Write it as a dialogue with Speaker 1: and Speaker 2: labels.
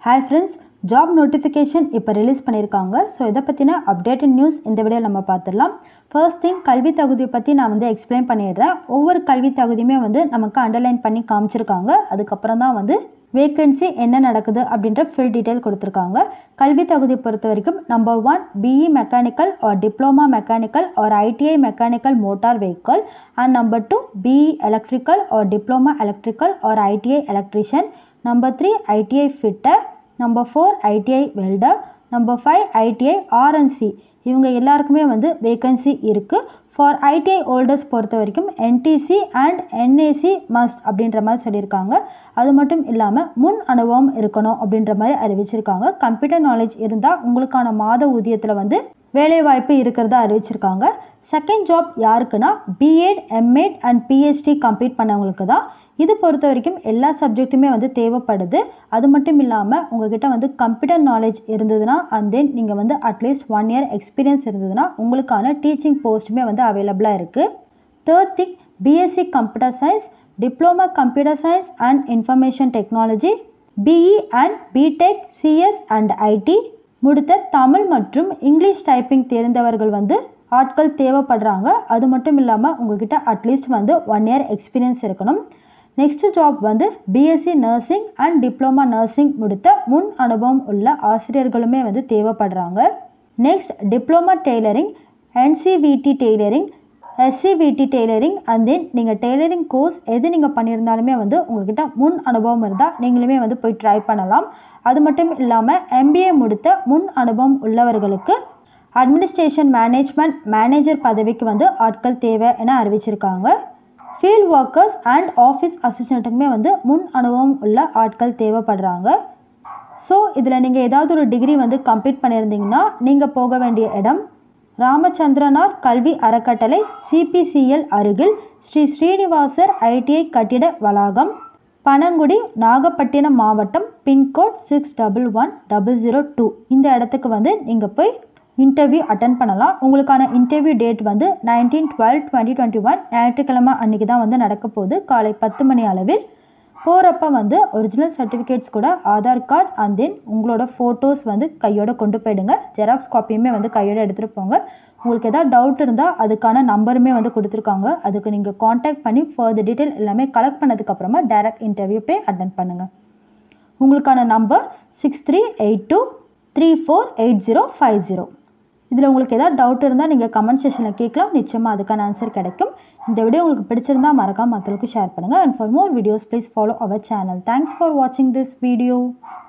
Speaker 1: hi friends job notification இப்போ release பண்ணியிருக்காங்க so இதை பற்றின அப்டேட்டட் நியூஸ் இந்த வீடியோ நம்ம பார்த்துடலாம் ஃபர்ஸ்ட் திங் கல்வி தகுதியை பற்றி நான் வந்து எக்ஸ்பிளைன் பண்ணிடுறேன் ஒவ்வொரு கல்வி தகுதியுமே வந்து நமக்கு அண்டர்லைன் பண்ணி காமிச்சிருக்காங்க அதுக்கப்புறம் தான் வந்து வேகன்சி என்ன நடக்குது அப்படின்ற ஃபுல் டீட்டெயில் கொடுத்துருக்காங்க கல்வி தகுதி பொறுத்த வரைக்கும் number one BE mechanical or diploma mechanical or ITI mechanical motor vehicle and number two BE electrical or diploma electrical or ITI electrician number three ITI fitter number four ITI welder number five ITI RNC இவங்க எல்லாருக்குமே வந்து vacancy இருக்குது for ITI holders பொறுத்த வரைக்கும் NTC and NAC must அப்படின்ற மாதிரி சொல்லியிருக்காங்க அது மட்டும் இல்லாமல் முன் அனுபவம் இருக்கணும் அப்படின்ற மாதிரி அறிவிச்சிருக்காங்க கம்ப்யூட்டர் நாலேஜ் இருந்தால் உங்களுக்கான மாத ஊதியத்தில் வந்து வேலைவாய்ப்பு இருக்கிறதா அறிவிச்சிருக்காங்க செகண்ட் ஜாப் யாருக்குன்னா BEd MEd and PhD complete பண்ணவங்களுக்கு தான் இது பொறுத்த வரைக்கும் எல்லா சப்ஜெக்ட்டுமே வந்து தேவைப்படுது அது மட்டும் இல்லாமல் உங்ககிட்ட வந்து கம்ப்யூட்டர் நாலேஜ் இருந்ததுன்னா அண்ட் தென் நீங்கள் வந்து அட்லீஸ்ட் ஒன் இயர் எக்ஸ்பீரியன்ஸ் இருந்ததுன்னா உங்களுக்கான டீச்சிங் போஸ்ட்டுமே வந்து அவைலபிளாக இருக்குது third thing BSc computer science diploma computer science and information technology BE and BTech CS and IT முடித்த தமிழ் மற்றும் இங்கிலீஷ் டைப்பிங் தெரிந்தவர்கள் வந்து ஆட்கள் தேவைப்படுறாங்க அது மட்டும் இல்லாமல் உங்ககிட்ட அட்லீஸ்ட் வந்து ஒன் இயர் எக்ஸ்பீரியன்ஸ் இருக்கணும் நெக்ஸ்ட் ஜாப் வந்து BSc nursing and diploma nursing முடித்த முன் அனுபவம் உள்ள ஆசிரியர்களுமே வந்து தேவைப்படுறாங்க next diploma tailoring NCVT tailoring SCVT tailoring and then நீங்கள் டெய்லரிங் கோர்ஸ் எது நீங்கள் பண்ணியிருந்தாலுமே வந்து உங்ககிட்ட முன் அனுபவம் இருந்தால் நீங்களுமே வந்து போய் ட்ரை பண்ணலாம் அது மட்டும் இல்லாமல் எம்பிஏ முடித்த முன் அனுபவம் உள்ளவர்களுக்கு அட்மினிஸ்ட்ரேஷன் மேனேஜ்மெண்ட் மேனேஜர் பதவிக்கு வந்து ஆட்கள் தேவை என அறிவிச்சிருக்காங்க ஃபீல்ட் ஒர்க்கர்ஸ் அண்ட் ஆஃபீஸ் அசிஸ்டண்ட்டுக்குமே வந்து முன் அனுபவம் உள்ள ஆட்கள் தேவைப்படுறாங்க ஸோ இதில் நீங்கள் ஏதாவது ஒரு டிகிரி வந்து கம்ப்ளீட் பண்ணியிருந்தீங்கன்னா நீங்கள் போக வேண்டிய இடம் ராமச்சந்திரனார் கல்வி அறக்கட்டளை சிபிசிஎல் அருகில் ஸ்ரீ ஸ்ரீனிவாசர் ஐடிஐ கட்டிட வளாகம் பனங்குடி நாகப்பட்டினம் மாவட்டம் pincode six double one double zero two இந்த இடத்துக்கு வந்து நீங்கள் போய் இன்டர்வியூ அட்டன் பண்ணலாம் உங்களுக்கான இன்டர்வியூ டேட் வந்து nineteen twelve twenty twenty one ஞாயிற்றுக்கிழமை அன்றைக்கி தான் வந்து நடக்க போகுது காலை பத்து மணி அளவில் போகிறப்ப வந்து ஒரிஜினல் சர்டிஃபிகேட்ஸ் கூட ஆதார் கார்டு அண்ட் தென் உங்களோட ஃபோட்டோஸ் வந்து கையோட கொண்டு போயிடுங்க ஜெராக்ஸ் காப்பியுமே வந்து கையோட எடுத்துகிட்டு போங்க உங்களுக்கு எதாவது டவுட் இருந்தால் அதுக்கான நம்பருமே வந்து கொடுத்துருக்காங்க அதுக்கு நீங்கள் காண்டாக்ட் பண்ணி ஃபர்தர் டீட்டெயில் எல்லாமே கலெக்ட் பண்ணதுக்கப்புறமா டைரக்ட் இன்டர்வியூ போய் அட்டன் பண்ணுங்கள் உங்களுக்கான number six three eight two three four eight zero five zero இதில் உங்களுக்கு ஏதாவது டவுட் இருந்தால் நீங்கள் கமெண்ட் செஷனில் கேட்கலாம் நிச்சயமாக அதுக்கான ஆன்சர் கிடைக்கும் இந்த வீடியோ உங்களுக்கு பிடிச்சிருந்தா மறக்காம மற்றவங்களுக்கு ஷேர் பண்ணுங்கள் and for more videos please follow our channel thanks for வாட்சிங் திஸ் வீடியோ